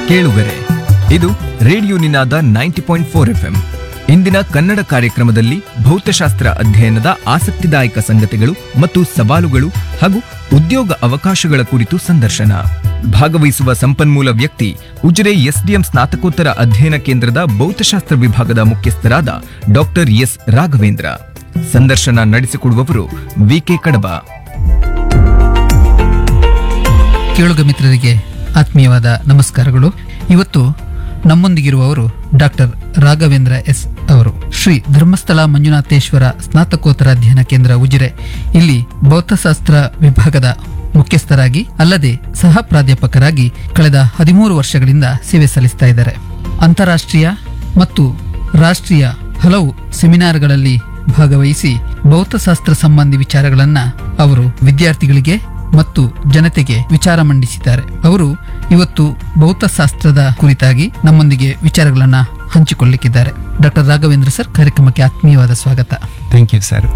ಕೇಳುಗರೆ ಇದು radio Ninada ninety point four F ಇಂದಿನ ಕನ್ನಡ ಕಾರ್ಯಕ್ರಮದಲ್ಲಿ ಭೌತಶಾಸ್ತ್ರ ಅಧ್ಯಯನದ ಆಸಕ್ತಿದಾಯಕ ಸಂಗತಿಗಳು ಮತ್ತು ಸವಾಲುಗಳು ಹಾಗೂ ಉದ್ಯೋಗ ಅವಕಾಶಗಳ ಕುರಿತು ಸಂದರ್ಶನ ಭಾಗವಹಿಸುವ ಸಂಪನ್ಮೂಲ ವ್ಯಕ್ತಿ ಉಜಿರೆ ಎಸ್ಡಿಎಂ ಸ್ನಾತಕೋತ್ತರ ಅಧ್ಯಯನ ಕೇಂದ್ರದ ಭೌತಶಾಸ್ತ್ರ ವಿಭಾಗದ ಮುಖ್ಯಸ್ಥರಾದ ಡಾಕ್ಟರ್ ಎಸ್ ರಾಘವೇಂದ್ರ ಸಂದರ್ಶನ ನಡೆಸಿಕೊಡುವವರು ವಿಕೆ ಕಡಬ ಕೇಳುಗ ಮಿತ್ರರಿಗೆ ಆತ್ಮೀಯವಾದ ನಮಸ್ಕಾರಗಳು ಇವತ್ತು ನಮ್ಮೊಂದಿಗಿರುವವರು ಡಾಕ್ಟರ್ ರಾಘವೇಂದ್ರ ಎಸ್ ಅವರು ಶ್ರೀ ಧರ್ಮಸ್ಥಳ ಮಂಜುನಾಥೇಶ್ವರ ಸ್ನಾತಕೋತ್ತರ ಅಧ್ಯಯನ ಕೇಂದ್ರ ಉಜಿರೆ ಇಲ್ಲಿ ಭೌತಶಾಸ್ತ್ರ ವಿಭಾಗದ ಮುಖ್ಯಸ್ಥರಾಗಿ ಅಲ್ಲದೆ ಸಹ ಪ್ರಾಧ್ಯಾಪಕರಾಗಿ ಕಳೆದ ಹದಿಮೂರು ವರ್ಷಗಳಿಂದ ಸೇವೆ ಸಲ್ಲಿಸ್ತಾ ಇದ್ದಾರೆ ಅಂತಾರಾಷ್ಟ್ರೀಯ ಮತ್ತು ರಾಷ್ಟ್ರೀಯ ಹಲವು ಸೆಮಿನಾರ್ಗಳಲ್ಲಿ ಭಾಗವಹಿಸಿ ಭೌತಶಾಸ್ತ್ರ ಸಂಬಂಧಿ ವಿಚಾರಗಳನ್ನ ಅವರು ವಿದ್ಯಾರ್ಥಿಗಳಿಗೆ ಮತ್ತು ಜನತೆಗೆ ವಿಚಾರ ಮಂಡಿಸಿದ್ದಾರೆ ಅವರು ಇವತ್ತು ಭೌತಶಾಸ್ತ್ರದ ಕುರಿತಾಗಿ ನಮ್ಮೊಂದಿಗೆ ವಿಚಾರಗಳನ್ನ ಹಂಚಿಕೊಳ್ಳಿಕ್ಕಿದ್ದಾರೆ ಡಾಕ್ಟರ್ ರಾಘವೇಂದ್ರ ಸರ್ ಕಾರ್ಯಕ್ರಮಕ್ಕೆ ಆತ್ಮೀಯವಾದ ಸ್ವಾಗತ ಥ್ಯಾಂಕ್ ಯು ಸರ್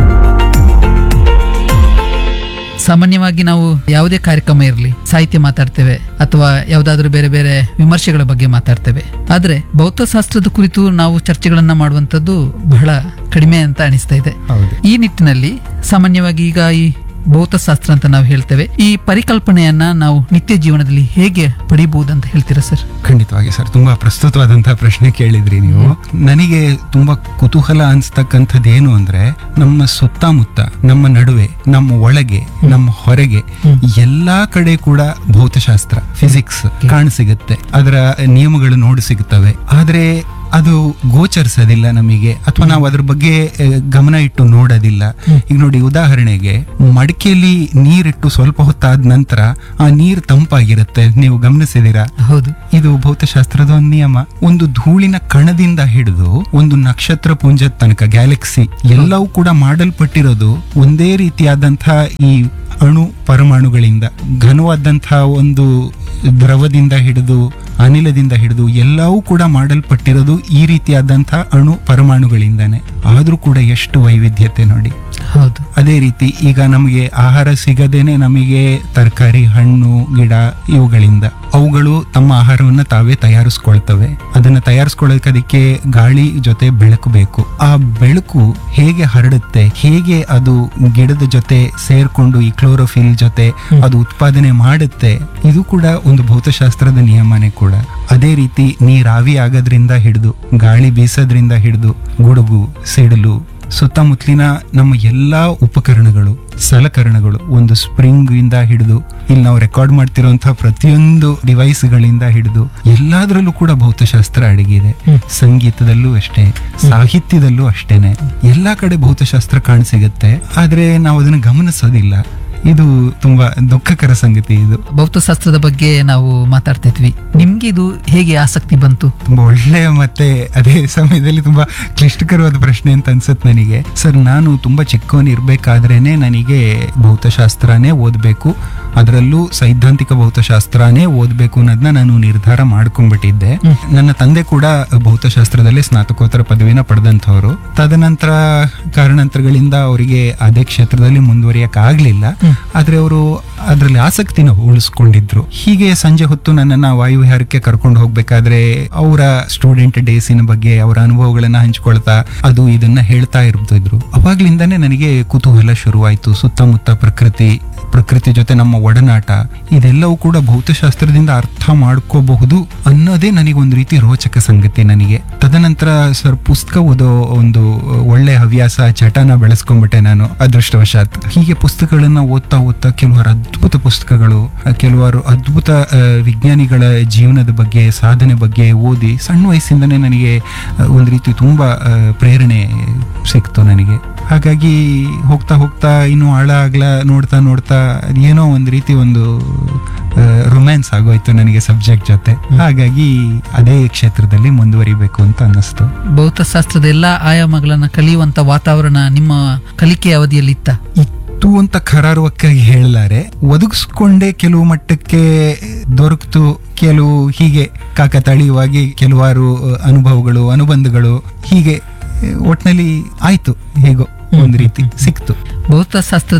ಸಾಮಾನ್ಯವಾಗಿ ನಾವು ಯಾವುದೇ ಕಾರ್ಯಕ್ರಮ ಇರಲಿ ಸಾಹಿತ್ಯ ಮಾತಾಡ್ತೇವೆ ಅಥವಾ ಯಾವುದಾದ್ರೂ ಬೇರೆ ಬೇರೆ ವಿಮರ್ಶೆಗಳ ಬಗ್ಗೆ ಮಾತಾಡ್ತೇವೆ ಆದ್ರೆ ಭೌತಶಾಸ್ತ್ರದ ಕುರಿತು ನಾವು ಚರ್ಚೆಗಳನ್ನ ಮಾಡುವಂತದ್ದು ಬಹಳ ಕಡಿಮೆ ಅಂತ ಅನಿಸ್ತಾ ಇದೆ ಹೌದು ಈ ನಿಟ್ಟಿನಲ್ಲಿ ಸಾಮಾನ್ಯವಾಗಿ ಈಗ ಈ ಭೌತಶಾಸ್ತ್ರ ಅಂತ ನಾವು ಹೇಳ್ತೇವೆ ಈ ಪರಿಕಲ್ಪನೆಯನ್ನ ನಾವು ನಿತ್ಯ ಜೀವನದಲ್ಲಿ ಹೇಗೆ ಪಡಿಬಹುದು ಅಂತ ಹೇಳ್ತೀರಾ ಸರ್ ಖಂಡಿತವಾಗಿ ಸರ್ ತುಂಬಾ ಪ್ರಸ್ತುತವಾದಂತಹ ಪ್ರಶ್ನೆ ಕೇಳಿದ್ರಿ ನೀವು ನನಗೆ ತುಂಬಾ ಕುತೂಹಲ ಅನ್ಸ್ತಕ್ಕಂಥದ್ದು ಏನು ಅಂದ್ರೆ ನಮ್ಮ ಸುತ್ತಮುತ್ತ ನಮ್ಮ ನಡುವೆ ನಮ್ಮ ಒಳಗೆ ನಮ್ಮ ಹೊರಗೆ ಎಲ್ಲಾ ಕಡೆ ಕೂಡ ಭೌತಶಾಸ್ತ್ರ ಫಿಸಿಕ್ಸ್ ಕಾಣಸಿಗುತ್ತೆ ಅದರ ನಿಯಮಗಳು ನೋಡಿ ಸಿಗುತ್ತವೆ ಆದ್ರೆ ಅದು ಗೋಚರಿಸೋದಿಲ್ಲ ನಮಗೆ ಅಥವಾ ನಾವು ಅದ್ರ ಬಗ್ಗೆ ಆ, ಗಮನ ಇಟ್ಟು ನೋಡೋದಿಲ್ಲ ಈಗ ನೋಡಿ ಉದಾಹರಣೆಗೆ ಮಡಿಕೆಯಲ್ಲಿ ನೀರಿಟ್ಟು ಸ್ವಲ್ಪ ಹೊತ್ತಾದ ನಂತರ ಆ ನೀರು ತಂಪಾಗಿರುತ್ತೆ ನೀವು ಗಮನಿಸಿದೀರಾ ಹೌದು ಇದು ಭೌತಶಾಸ್ತ್ರದ ಒಂದು ನಿಯಮ ಒಂದು ಧೂಳಿನ ಕಣದಿಂದ ಹಿಡಿದು ಒಂದು ನಕ್ಷತ್ರ ಪುಂಜದ ತನಕ ಗ್ಯಾಲಕ್ಸಿ ಎಲ್ಲವೂ ಕೂಡ ಮಾಡಲ್ಪಟ್ಟಿರೋದು ಒಂದೇ ರೀತಿಯಾದಂತಹ ಈ ಅಣು ಪರಮಾಣುಗಳಿಂದ ಘನವಾದಂತಹ ಒಂದು ದ್ರವದಿಂದ ಹಿಡಿದು ಅನಿಲದಿಂದ ಹಿಡಿದು ಎಲ್ಲವೂ ಕೂಡ ಮಾಡಲ್ಪಟ್ಟಿರೋದು ಈ ರೀತಿಯಾದಂತಹ ಅಣು ಪರಮಾಣುಗಳಿಂದಾನೆ ಆದ್ರೂ ಕೂಡ ಎಷ್ಟು ವೈವಿಧ್ಯತೆ ನೋಡಿ ಹೌದು ಅದೇ ರೀತಿ ಈಗ ನಮಗೆ ಆಹಾರ ಸಿಗದೇನೆ ನಮಗೆ ತರಕಾರಿ ಹಣ್ಣು ಗಿಡ ಇವುಗಳಿಂದ ಅವುಗಳು ತಮ್ಮ ಆಹಾರವನ್ನ ತಾವೇ ತಯಾರಿಸ್ಕೊಳ್ತವೆ ಅದನ್ನ ತಯಾರಿಸ್ಕೊಳ್ಳೋಕೆ ಅದಕ್ಕೆ ಗಾಳಿ ಜೊತೆ ಬೆಳಕು ಬೇಕು ಆ ಬೆಳಕು ಹೇಗೆ ಹರಡುತ್ತೆ ಹೇಗೆ ಅದು ಗಿಡದ ಜೊತೆ ಸೇರ್ಕೊಂಡು ಈ ಕ್ಲೋರೋಫಿಲ್ ಜೊತೆ ಅದು ಉತ್ಪಾದನೆ ಮಾಡುತ್ತೆ ಇದು ಕೂಡ ಒಂದು ಭೌತಶಾಸ್ತ್ರದ ನಿಯಮನೇ ಕೂಡ ಅದೇ ರೀತಿ ನೀರಾವಿ ಆಗೋದ್ರಿಂದ ಹಿಡಿದು ಗಾಳಿ ಬೀಸೋದ್ರಿಂದ ಹಿಡಿದು ಗುಡುಗು ಸಿಡಿಲು ಸುತ್ತಮುತ್ತಲಿನ ನಮ್ಮ ಎಲ್ಲಾ ಉಪಕರಣಗಳು ಸಲಕರಣೆಗಳು ಒಂದು ಸ್ಪ್ರಿಂಗ್ ಇಂದ ಹಿಡಿದು ಇಲ್ಲಿ ನಾವು ರೆಕಾರ್ಡ್ ಮಾಡ್ತಿರುವಂತಹ ಪ್ರತಿಯೊಂದು ಡಿವೈಸ್ಗಳಿಂದ ಹಿಡಿದು ಎಲ್ಲಾದ್ರಲ್ಲೂ ಕೂಡ ಭೌತಶಾಸ್ತ್ರ ಅಡಗಿದೆ ಸಂಗೀತದಲ್ಲೂ ಅಷ್ಟೇ ಸಾಹಿತ್ಯದಲ್ಲೂ ಅಷ್ಟೇನೆ ಎಲ್ಲಾ ಕಡೆ ಭೌತಶಾಸ್ತ್ರ ಕಾಣಸಿಗುತ್ತೆ ಆದ್ರೆ ನಾವು ಅದನ್ನ ಗಮನಿಸೋದಿಲ್ಲ ಇದು ತುಂಬಾ ದುಃಖಕರ ಸಂಗತಿ ಇದು ಭೌತಶಾಸ್ತ್ರದ ಬಗ್ಗೆ ನಾವು ಮಾತಾಡ್ತಾ ಇದ್ವಿ ನಿಮ್ಗೆ ಇದು ಹೇಗೆ ಆಸಕ್ತಿ ಬಂತು ತುಂಬಾ ಒಳ್ಳೆ ಮತ್ತೆ ಅದೇ ಸಮಯದಲ್ಲಿ ತುಂಬಾ ಕ್ಲಿಷ್ಟಕರವಾದ ಪ್ರಶ್ನೆ ಅಂತ ಅನ್ಸುತ್ತೆ ನನಗೆ ಸರ್ ನಾನು ತುಂಬಾ ಚಿಕ್ಕವನ್ ಇರ್ಬೇಕಾದ್ರೇನೆ ನನಗೆ ಭೌತಶಾಸ್ತ್ರನೇ ಓದ್ಬೇಕು ಅದರಲ್ಲೂ ಸೈದ್ಧಾಂತಿಕ ಭೌತಶಾಸ್ತ್ರನೇ ಓದ್ಬೇಕು ಅನ್ನೋದನ್ನ ನಾನು ನಿರ್ಧಾರ ಮಾಡ್ಕೊಂಡ್ಬಿಟ್ಟಿದ್ದೆ ನನ್ನ ತಂದೆ ಕೂಡ ಭೌತಶಾಸ್ತ್ರದಲ್ಲೇ ಸ್ನಾತಕೋತ್ತರ ಪದವಿನ ಪಡೆದಂಥವ್ರು ತದನಂತರ ಕಾರಣಾಂತರಗಳಿಂದ ಅವರಿಗೆ ಅದೇ ಕ್ಷೇತ್ರದಲ್ಲಿ ಮುಂದುವರಿಯಕ್ ಆಗ್ಲಿಲ್ಲ ಆದ್ರೆ ಅವರು ಅದರಲ್ಲಿ ಆಸಕ್ತಿನ ಉಳಿಸ್ಕೊಂಡಿದ್ರು ಹೀಗೆ ಸಂಜೆ ಹೊತ್ತು ನನ್ನನ್ನ ವಾಯುವಿಹಾರಕ್ಕೆ ಕರ್ಕೊಂಡು ಹೋಗ್ಬೇಕಾದ್ರೆ ಅವರ ಸ್ಟೂಡೆಂಟ್ ಡೇಸಿನ ಬಗ್ಗೆ ಅವರ ಅನುಭವಗಳನ್ನ ಹಂಚ್ಕೊಳ್ತಾ ಅದು ಇದನ್ನ ಹೇಳ್ತಾ ಇರ್ತಿದ್ರು ಅವಾಗ್ಲಿಂದಾನೇ ನನಗೆ ಕುತೂಹಲ ಶುರುವಾಯ್ತು ಸುತ್ತಮುತ್ತ ಪ್ರಕೃತಿ ಪ್ರಕೃತಿ ಜೊತೆ ನಮ್ಮ ಒಡನಾಟ ಇದೆಲ್ಲವೂ ಕೂಡ ಭೌತಶಾಸ್ತ್ರದಿಂದ ಅರ್ಥ ಮಾಡ್ಕೋಬಹುದು ಅನ್ನೋದೇ ನನಗೆ ಒಂದು ರೀತಿ ರೋಚಕ ಸಂಗತಿ ನನಗೆ ತದನಂತರ ಸರ್ ಪುಸ್ತಕ ಓದೋ ಒಂದು ಒಳ್ಳೆ ಹವ್ಯಾಸ ಚಟನ ಬೆಳೆಸ್ಕೊಂಡ್ಬಿಟ್ಟೆ ನಾನು ಅದೃಷ್ಟವಶಾತ್ ಹೀಗೆ ಪುಸ್ತಕಗಳನ್ನ ಓದ್ತಾ ಓದ್ತಾ ಕೆಲವರು ಅದ್ಭುತ ಪುಸ್ತಕಗಳು ಕೆಲವರು ಅದ್ಭುತ ಆ, ವಿಜ್ಞಾನಿಗಳ ಜೀವನದ ಬಗ್ಗೆ ಸಾಧನೆ ಬಗ್ಗೆ ಓದಿ ಸಣ್ಣ ವಯಸ್ಸಿಂದನೇ ನನಗೆ ಆ, ಒಂದು ರೀತಿ ತುಂಬಾ ಆ, ಪ್ರೇರಣೆ ಸಿಕ್ತು ನನಗೆ ಹಾಗಾಗಿ ಹೋಗ್ತಾ ಹೋಗ್ತಾ ಇನ್ನು ಆಳ ಆಗ್ಲ ನೋಡ್ತಾ ನೋಡ್ತಾ ಏನೋ ಒಂದು ರೀತಿ ಒಂದು ರೊಮ್ಯಾನ್ಸ್ ಆಗೋಯ್ತು ನನಗೆ ಸಬ್ಜೆಕ್ಟ್ ಜೊತೆ ಹಾಗಾಗಿ ಅದೇ ಕ್ಷೇತ್ರದಲ್ಲಿ ಮುಂದುವರಿಬೇಕು ಅಂತ ಅನ್ನಿಸ್ತು ಭೌತಶಾಸ್ತ್ರದ ಎಲ್ಲಾ ಆಯಾಮಗಳನ್ನ ಕಲಿಯುವಂತ ವಾತಾವರಣ ನಿಮ್ಮ ಕಲಿಕೆ ಅವಧಿಯಲ್ಲಿ ಇತ್ತ ಇತ್ತು ಅಂತ ಕರಾರುವಕ್ಕಾಗಿ ಹೇಳಲಾರೆ ಒದಗಿಸ್ಕೊಂಡೇ ಕೆಲವು ಮಟ್ಟಕ್ಕೆ ದೊರಕ್ತು ಕೆಲವು ಹೀಗೆ ಕಾಕತಾಳೀಯವಾಗಿ ಕೆಲವಾರು ಅಹ್, ಅನುಭವಗಳು ಅನುಬಂಧಗಳು ಹೀಗೆ ಅಹ್, ಒಟ್ನಲ್ಲಿ ಆಯ್ತು ಹೇಗೋ ಒಂದು ರೀತಿ ಸಿಕ್ತು ಭೌತಶಾಸ್ತ್ರದ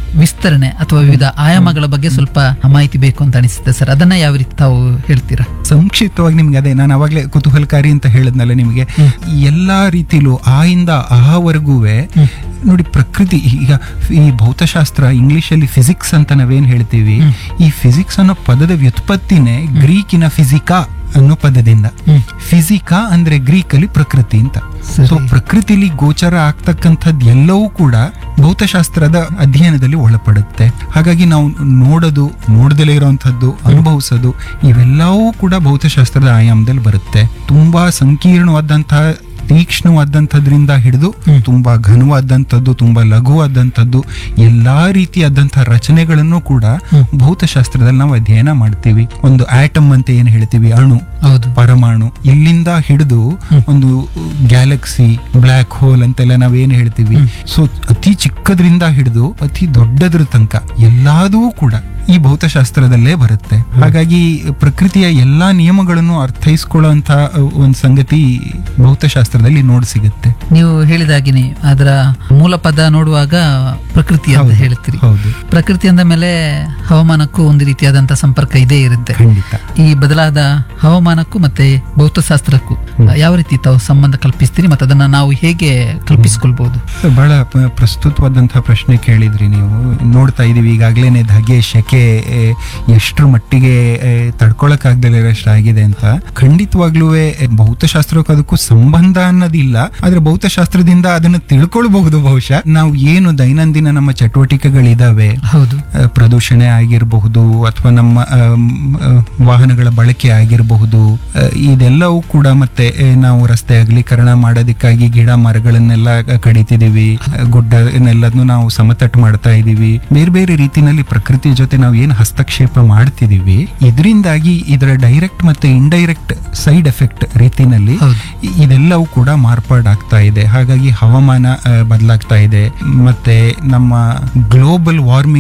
ವಿಸ್ತರಣೆ ಅಥವಾ ವಿವಿಧ ಆಯಾಮಗಳ ಬಗ್ಗೆ ಸ್ವಲ್ಪ ಮಾಹಿತಿ ಬೇಕು ಅಂತ ಅನಿಸುತ್ತೆ ಸರ್ ಅದನ್ನ ಯಾವ ರೀತಿ ತಾವು ಹೇಳ್ತೀರಾ ಸಂಕ್ಷಿಪ್ತವಾಗಿ ನಿಮ್ಗೆ ಅದೇ ನಾನು ಅವಾಗಲೇ ಕುತೂಹಲಕಾರಿ ಅಂತ ಹೇಳಿದ್ನಲ್ಲ ನಿಮಗೆ ಎಲ್ಲಾ ರೀತಿಲೂ ಆ ಇಂದ ಆವರೆಗೂ ನೋಡಿ ಪ್ರಕೃತಿ ಈಗ ಈ ಭೌತಶಾಸ್ತ್ರ ಇಂಗ್ಲಿಷ್ ಅಲ್ಲಿ ಫಿಸಿಕ್ಸ್ ಅಂತ ನಾವೇನ್ ಹೇಳ್ತೀವಿ ಈ ಫಿಸಿಕ್ಸ್ ಅನ್ನೋ ಪದದ ವ್ಯುತ್ಪತ್ತಿನೇ ಗ್ರೀಕಿನ ಫಿಸಿಕಾ ಅನ್ನೋ ಪದದಿಂದ ಫಿಸಿಕಾ ಅಂದ್ರೆ ಗ್ರೀಕ್ ಅಲ್ಲಿ ಪ್ರಕೃತಿ ಅಂತ ಸರಿ. ಸೊ ಪ್ರಕೃತಿಲಿ ಗೋಚರ ಆಗ್ತಕ್ಕಂಥದ್ದು ಎಲ್ಲವೂ ಕೂಡ ಭೌತಶಾಸ್ತ್ರದ ಅಧ್ಯಯನದಲ್ಲಿ ಒಳಪಡುತ್ತೆ ಹಾಗಾಗಿ ನಾವು ನೋಡೋದು ನೋಡದಲೇ ಇರುವಂತಹದ್ದು ಅನುಭವಿಸೋದು ಇವೆಲ್ಲವೂ ಕೂಡ ಭೌತಶಾಸ್ತ್ರದ ಆಯಾಮದಲ್ಲಿ ಬರುತ್ತೆ ತುಂಬಾ ಸಂಕೀರ್ಣವಾದಂತಹ ತೀಕ್ಷ್ಣವಾದಂಥದ್ರಿಂದ ಹಿಡಿದು ತುಂಬಾ ಘನವಾದಂಥದ್ದು ತುಂಬಾ ಲಘುವಾದಂಥದ್ದು ಎಲ್ಲಾ ರೀತಿಯಾದಂತಹ ರಚನೆಗಳನ್ನು ಕೂಡ ಭೌತಶಾಸ್ತ್ರದಲ್ಲಿ ನಾವು ಅಧ್ಯಯನ ಮಾಡ್ತೀವಿ ಒಂದು ಆಟಮ್ ಅಂತ ಏನ್ ಹೇಳ್ತೀವಿ ಅಣು ಹೌದು ಪರಮಾಣು ಇಲ್ಲಿಂದ ಹಿಡಿದು ಒಂದು ಗ್ಯಾಲಕ್ಸಿ ಬ್ಲ್ಯಾಕ್ ಹೋಲ್ ಅಂತೆಲ್ಲ ನಾವೇನು ಹೇಳ್ತೀವಿ ಸೊ ಅತಿ ಚಿಕ್ಕದ್ರಿಂದ ಹಿಡಿದು ಅತಿ ದೊಡ್ಡದ್ರ ತನಕ ಎಲ್ಲದೂ ಕೂಡ ಈ ಭೌತಶಾಸ್ತ್ರದಲ್ಲೇ ಬರುತ್ತೆ ಹಾಗಾಗಿ ಪ್ರಕೃತಿಯ ಎಲ್ಲಾ ನಿಯಮಗಳನ್ನು ಅರ್ಥೈಸ್ಕೊಳ್ಳುವಂತ ಒಂದು ಸಂಗತಿ ಭೌತಶಾಸ್ತ್ರದಲ್ಲಿ ನೋಡ್ ಸಿಗುತ್ತೆ ನೀವು ಹೇಳಿದಾಗಿನೇ ಅದರ ಮೂಲ ಪದ ನೋಡುವಾಗ ಪ್ರಕೃತಿ ಅಂತ ಹೌದು, ಹೇಳ್ತೀರಿ ಹೌದು ಪ್ರಕೃತಿ ಅಂದ ಮೇಲೆ ಹವಾಮಾನಕ್ಕೂ ಒಂದು ರೀತಿಯಾದಂತಹ ಸಂಪರ್ಕ ಇದೇ ಇರುತ್ತೆ ಖಂಡಿತ ಈ ಬದಲಾದ ಹವಾಮಾನಕ್ಕೂ ಮತ್ತೆ ಭೌತಶಾಸ್ತ್ರಕ್ಕೂ ಯಾವ ರೀತಿ ತಾವು ಸಂಬಂಧ ಕಲ್ಪಿಸ್ತೀರಿ ಮತ್ತೆ ಅದನ್ನ ನಾವು ಹೇಗೆ ಕಲ್ಪಿಸ್ಕೊಳ್ಬಹುದು ಬಹಳ ಪ- ಪ್ರಸ್ತುತವಾದಂತಹ ಪ್ರಶ್ನೆ ಕೇಳಿದ್ರಿ ನೀವು ನೋಡ್ತಾ ಇದೀವಿ ಈಗಾಗ್ಲೇನೆ ಧಗೆ ಶೆಕೆ ಎ, ಎಷ್ಟ್ರ ಮಟ್ಟಿಗೆ ಎ, ತಡ್ಕೊಳಕ್ಕಾಗ್ದಲಿರೋಷ್ಟಾಗಿದೆ ಅಂತ ಖಂಡಿತವಾಗ್ಲೂ ಭೌತಶಾಸ್ತ್ರಕ್ಕೂ ಅದಕ್ಕೂ ಸಂಬಂಧ ಅನ್ನೋದಿಲ್ಲ ಆದ್ರೆ ಭೌತಶಾಸ್ತ್ರದಿಂದ ಅದನ್ನ ತಿಳ್ಕೊಳ್ಬಹುದು ಬಹುಶಃ ನಾವು ಏನು ದೈನಂದಿನ ನಮ್ಮ ಚಟುವಟಿಕೆಗಳಿದಾವೆ ಹೌದು ಆ, ಪ್ರದೂಷಣೆ ಆಗಿರಬಹುದು ಅಥವಾ ನಮ್ಮ ಆಮ್, ಆ, ವಾಹನಗಳ ಬಳಕೆ ಆಗಿರಬಹುದು ಆ, ಇದೆಲ್ಲವೂ ಕೂಡ ಮತ್ತೆ ಆ, ನಾವು ರಸ್ತೆ ಅಗಲೀಕರಣ ಮಾಡೋದಕ್ಕಾಗಿ ಗಿಡ ಮರಗಳನ್ನೆಲ್ಲ ಕಡಿತಿದೀವಿ ಆ, ಗುಡ್ಡನೆಲ್ಲದನ್ನು ನಾವು ಸಮತಟ್ಟು ಮಾಡ್ತಾ ಇದೀವಿ ಬೇರೆ ಬೇರೆ ರೀತಿನಲ್ಲಿ ಪ್ರಕೃತಿಯ ಜೊತೆ ನಾವು ಏನು ಹಸ್ತಕ್ಷೇಪ ಮಾಡ್ತಿದೀವಿ ಇದರಿಂದಾಗಿ ಇದರ ಡೈರೆಕ್ಟ್ ಮತ್ತೆ ಇಂಡೈರೆಕ್ಟ್ ಸೈಡ್ ಎಫೆಕ್ಟ್ ರೀತಿನಲ್ಲಿ ಹೌದು. ಇ- ಇದೆಲ್ಲವೂ ಕೂಡ ಮಾರ್ಪಾಡಾಗ್ತಾ ಇದೆ ಹಾಗಾಗಿ ಹವಾಮಾನ ಬದಲಾಗ್ತಾ ಇದೆ ಮತ್ತೆ ನಮ್ಮ ಗ್ಲೋಬಲ್ ವಾರ್ಮಿಂಗ್